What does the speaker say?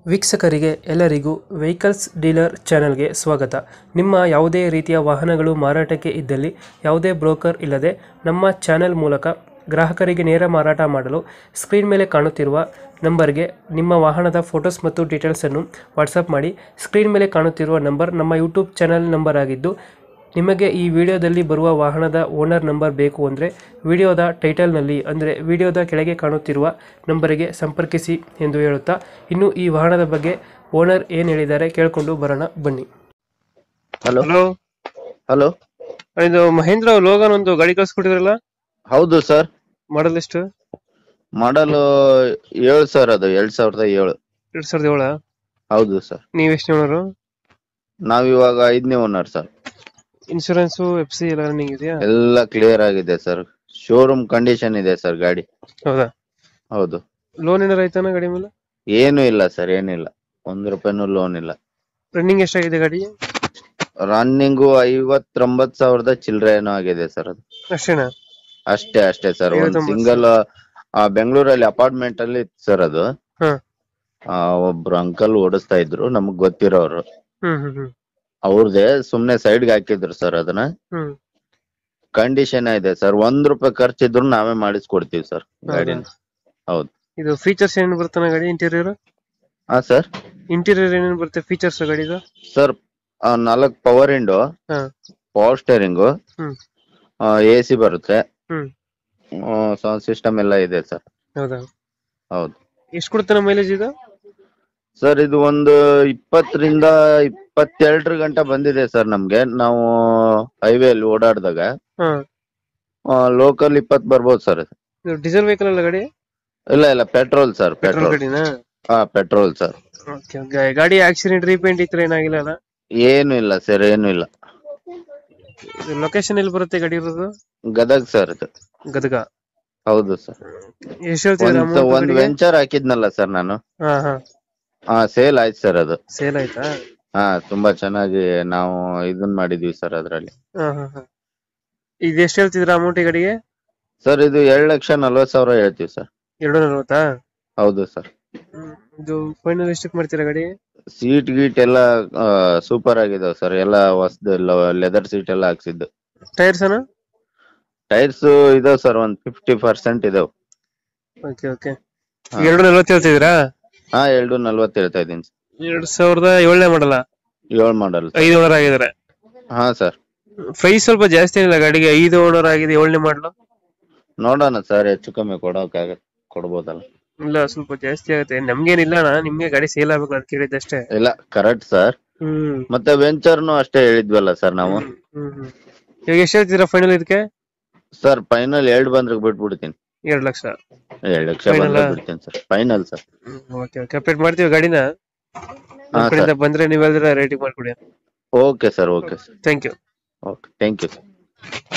ವೀಕ್ಷಕರಿಗೆ ಎಲ್ಲರಿಗೂ vehicles dealer ಚಾನೆಲ್ಗೆ ಸ್ವಾಗತ ನಿಮ್ಮ ಯಾವುದೇ ರೀತಿಯ ವಾಹನಗಳು ಮಾರಾಟಕ್ಕೆ ಇದ್ದಲ್ಲಿ ಯಾವುದೇ ಬ್ರೋಕರ್ ಇಲ್ಲದೆ ನಮ್ಮ ಚಾನೆಲ್ ಮೂಲಕ ಗ್ರಾಹಕರಿಗೆ ನೇರ ಮಾರಾಟ ಮಾಡಲು ಸ್ಕ್ರೀನ್ ಮೇಲೆ ಕಾಣುತ್ತಿರುವ ನಂಬರ್ಗೆ ನಿಮ್ಮ ವಾಹನದ ಫೋಟೋಸ್ ಮತ್ತು ಡೀಟೇಲ್ಸನ್ನು ವಾಟ್ಸಪ್ ಮಾಡಿ ಸ್ಕ್ರೀನ್ ಮೇಲೆ ಕಾಣುತ್ತಿರುವ ನಂಬರ್ ನಮ್ಮ ಯೂಟ್ಯೂಬ್ ಚಾನೆಲ್ ನಂಬರ್ ಆಗಿದ್ದು ನಿಮಗೆ ಈ ವಿಡಿಯೋದಲ್ಲಿ ಬರುವ ವಾಹನದ ಓನರ್ ನಂಬರ್ ಬೇಕು ಅಂದರೆ ವಿಡಿಯೋದ ಟೈಟಲ್ನಲ್ಲಿ ಅಂದರೆ ವಿಡಿಯೋದ ಕೆಳಗೆ ಕಾಣುತ್ತಿರುವ ನಂಬರಿಗೆ ಸಂಪರ್ಕಿಸಿ ಎಂದು ಹೇಳುತ್ತಾ ಇನ್ನು ಈ ವಾಹನದ ಬಗ್ಗೆ ಓನರ್ ಏನು ಹೇಳಿದ್ದಾರೆ ಕೇಳಿಕೊಂಡು ಬರೋಣ ಬನ್ನಿ ಹಲೋ ಹಲೋ ಹಲೋ ಇದು ಮಹೇಂದ್ರ ಲೋಗನ್ ಒಂದು ಗಾಡಿ ಕಳ್ಸಿಕೊಟ್ಟಿದ್ರಲ್ಲ ಹೌದು ಸರ್ ಮಾಡಲ್ ಎಷ್ಟು ಮಾಡಲು ಏಳು ಸರ್ ಅದು ಎರಡ್ ಸಾವಿರದ ಏಳು ಎರಡ್ ಸಾವಿರದ ಏಳ ಹೌದು ಸರ್ ನೀವೆಷ್ಟು ಓನರು ನಾವಿವಾಗ ಐದನೇ owner sir insurance F C ಎಲ್ಲ ರನ್ನಿಂಗ್ ಇದೆಯಾ ಎಲ್ಲ ಕ್ಲಿಯರ್ ಆಗಿದೆ ಸರ್ ಶೋರೂಮ್ ಕಂಡೀಷನ್ ಇದೆ ಸರ್ ಗಾಡಿ ಹೌದಾ ಹೌದು ಲೋನ್ ಏನಾರ ಆಯ್ತಾನ ಗಾಡಿ ಮೇಲೆ ಏನು ಇಲ್ಲ ಸರ್ ಏನಿಲ್ಲ ಒಂದು ರೂಪಾಯಿನೂ ಲೋನ್ ಇಲ್ಲ ರನ್ನಿಂಗ್ ಎಷ್ಟಾಗಿದೆ ಗಾಡಿ ರನ್ನಿಂಗು ಐವತ್ತೊಂಬತ್ತು ಸಾವಿರದ ಚಿಲ್ಲರೆ ಏನೋ ಆಗಿದೆ ಸರ್ ಅದು ಅಷ್ಟೇನಾ ಅಷ್ಟೇ ಅಷ್ಟೇ ಸರ್ ಒಂದು ಐವತ್ತೊಂಬತ್ತು ಸಿಂಗಲ್ ಬೆಂಗಳೂರಲ್ಲಿ ಅಪಾರ್ಟ್ಮೆಂಟ್ ಅಲ್ಲಿ ಇತ್ತು ಸರ್ ಅದು ಹಾ ಆ, ಒಬ್ರು ಅಂಕಲ್ ಓಡಿಸ್ತಾ ಇದ್ರು ನಮಗ್ ಗೊತ್ತಿರೋರು ಹ್ಮ್ ಹ್ಮ್ ಹ್ಮ್ ಅವ್ರದೇ ಸುಮ್ನೆ ಸೈಡ್ಗೆ ಹಾಕಿದ್ರು ಸರ್ ಅದನ್ನ ಹ್ಮ್ ಕಂಡೀಷನ್ ಇದೆ ಸರ್ ಒಂದ್ ರೂಪಾಯಿ ಖರ್ಚಿದ್ರು ನಾವೇ ಮಾಡಿಸ್ಕೊಡ್ತೀವಿ ಸರ್ ಗಾಡಿನ ಹೌದು ಇದು ಫೀಚರ್ಸ್ ಏನೇನು ಬರ್ತಾನ ಗಾಡಿ ಇಂಟೀರಿಯರ್ ಹಾ ಸರ್ ಇಂಟೀರಿಯರ್ ಏನೇನು ಬರುತ್ತೆ ಫೀಚರ್ಸ್ ಗಾಡಿದು ಸರ್ ನಾಲ್ಕ್ ಪವರ್ ವಿಂಡೋ ಹಾ ಪವರ್ ಸ್ಟೇರಿಂಗು ಹ್ಮ್ ಎ ಸಿ ಬರುತ್ತೆ ಹ್ಮ್ ಸೌಂಡ್ ಸಿಸ್ಟಮ್ ಎಲ್ಲ ಇದೆ ಸರ್ ಹೌದಾ ಹೌದು ಎಷ್ಟು ಕೊಡ್ತಾನೆ ಮೈಲೇಜ್ ಇದು ಸರ್ ಇದು ಒಂದು ಇಪ್ಪತ್ತರಿಂದ ಇಪ್ಪತ್ತೆರಡರ ಗಂಟ ಬಂದಿದೆ ಸರ್ ನಮ್ಗೆ ನಾವು ಹೈವೇ ಅಲ್ಲಿ ಓಡಾಡಿದಾಗ ಹಾ ಲೋಕಲ್ ಇಪ್ಪತ್ ಬರ್ಬೋದು ಸರ್ ಇದು ಡೀಸೆಲ್ ವೆಹಿಕಲ್ ಅಲ್ಲ ಗಾಡಿ ಇಲ್ಲ ಇಲ್ಲ ಪೆಟ್ರೋಲ್ ಸರ್ ಪೆಟ್ರೋಲ್ ಪೆಟ್ರೋಲ್ ಗಾಡಿನಾ ಹಾ ಪೆಟ್ರೋಲ್ ಸರ್ ಓಕೆ ಓಕೆ ಗಾಡಿ ಆಕ್ಸಿಡೆಂಟ್ ರೀಪೇಂಟ್ ಈ ತರ ಏನಾಗಿಲ್ಲ ಅಲ್ಲ ಏನು ಇಲ್ಲ ಸರ್ ಏನು ಇಲ್ಲ ಇದು ಲೊಕೇಶನ್ ಎಲ್ಲಿ ಬರುತ್ತೆ ಗಾಡಿ ಇರೋದು ಗದಗ್ ಸರ್ ಇದು ಗದಗ ಹೌದು ಸರ್ ಎಷ್ಟು ಹೇಳ್ತಿದ್ರ ಒಂದ್ ಒಂದ್ ವೆಂಚರ್ ಹಾಕಿದ್ನಲ್ಲ ಸರ್ ನಾನು ಹಾ ಹಾ ಹಾ ಸೇಲ್ ಆಯ್ತು ಸರ್ ಅದು ಸೇಲ್ ಆಯ್ತಾ ಹಾ ತುಂಬಾ ಚೆನ್ನಾಗಿ ನಾವು ಇದನ್ ಮಾಡಿದ್ವಿ ಸರ್ ಅದ್ರಲ್ಲಿ ಹಾ ಹಾ ಹಾ ಇದು ಎಷ್ಟು ಹೇಳ್ತಿದ್ರ ಅಮೌಂಟ್ ಈ ಗಾಡಿಗೆ ಸರ್ ಇದು ಎರಡ್ ಲಕ್ಷ ನಲ್ವತ್ ಸಾವಿರ ಹೇಳ್ತೀವಿ ಸರ್ ಎರಡು ನಲ್ವತ್ತಾ ಹೌದು ಸರ್ ಹ್ಮ್. ಇದು ಫೈನಲ್ ಎಷ್ಟಕ್ಕೆ ಮಾಡ್ತೀರಾ ಗಾಡಿ ಸೀಟ್ ಗೀಟ್ ಎಲ್ಲ ಸೂಪರ್ ಆಗಿದಾವ್ ಸರ್ ಎಲ್ಲ ಹೊಸದು ಲೆದರ್ ಸೀಟ್ ಎಲ್ಲ ಹಾಕ್ಸಿದ್ದು ಟೈರ್ಸ್ ಅಣ್ಣ ಟೈರ್ಸ್ ಇದಾವ್ ಸರ್ ಒಂದ್ ಫಿಫ್ಟಿ ಪರ್ಸೆಂಟ್ ಇದಾವ್ ಓಕೆ ಓಕೆ ಎರಡು ನಲ್ವತ್ತು ಹೇಳ್ತಿದ್ದೀರಾ ಹಾ ಎರಡು ನಲ್ವತ್ ಹೇಳ್ತಾ ಇದೀನಿ ಎರಡ್ ಸಾವಿರದ ಏಳನೇ ಮಾಡಲ್ಲ ಏಳ್ ಮಾಡಲ್ ಐದು ಓನರ್ ಆಗಿದ್ದಾರೆ ಹಾ ಸರ್ ಪ್ರೈಸ್ ಸ್ವಲ್ಪ ಜಾಸ್ತಿ ಏನಿಲ್ಲ ಗಾಡಿಗೆ ಐದು ಓನರ್ ಆಗಿದೆ ಏಳನೇ ಮಾಡಲು ನೋಡೋಣ ಸರ್ ಹೆಚ್ಚು ಕಮ್ಮಿ ಕೊಡೋಕಾಗ ಕೊಡ್ಬೋದಲ್ಲ ಇಲ್ಲ ಸ್ವಲ್ಪ ಜಾಸ್ತಿ ಆಗುತ್ತೆ ನಮ್ಗೇನಿಲ್ಲ ಅಣ್ಣ ನಿಮ್ಗೆ ಗಾಡಿ ಸೇಲ್ ಆಗ್ಬೇಕು ಅಂತ ಕೇಳಿದ್ದಷ್ಟೇ ಇಲ್ಲ ಕರೆಕ್ಟ್ ಸರ್ ಹ್ಮ್ ಮತ್ತೆ ವೆಂಚರ್ನು ಅಷ್ಟೇ ಹೇಳಿದ್ವಲ್ಲ ಸರ್ ನಾವು ಹ್ಮ್ ಹ್ಮ್ ಇವಾಗ ಎಷ್ಟು ಹೇಳ್ತೀರಾ ಫೈನಲ್ ಇದಕ್ಕೆ ಸರ್ ಫೈನಲ್ ಎರಡ್ ಬಂದ್ರೆ ಬಿಟ್ಬಿಡ್ತೀನಿ ಎರಡ್ ಲಕ್ಷ ಎರಡ್ ಲಕ್ಷ Final ಬಂದ್ರೆ ಆ? ಬಿಡ್ತೀನಿ sir final sir okay okay update ಮಾಡ್ತೀವಿ ಗಾಡಿನ ಹಾ ನಮ್ ಕಡೆಯಿಂದ ಸರ್ ಬಂದ್ರೆ ನೀವ್ ಹೇಳಿದ್ರೆ ರೇಟಿಂಗ್ ಮಾಡ್ಕೊಡಿ okay sir okay sir thank you okay thank you sir